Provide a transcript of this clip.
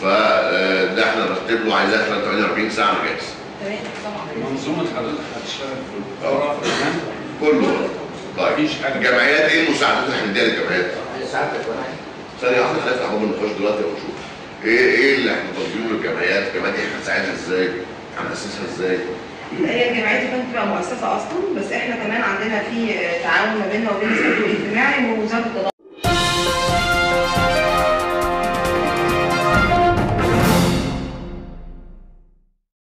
فده احنا نرتب له عايزاه خلال 48 ساعه جاهز تمام طبعا منظومه حضرتك هتشتغل في القرى كمان كله طيب مفيش حاجة. الجمعيات ايه المساعدات اللي هنديها للجمعيات؟ ساعتك وانا ثانية واحدة نفتح باب النقاش دلوقتي ونشوف ايه ايه اللي احنا طالبينه للجمعيات؟ الجمعيات دي هتساعدها ازاي؟ هنأسسها ازاي؟ هي الجمعيات دي كانت بتبقى مؤسسه اصلا بس احنا كمان عندنا في تعاون ما بيننا وبين الصندوق الاجتماعي ووزاره التضامن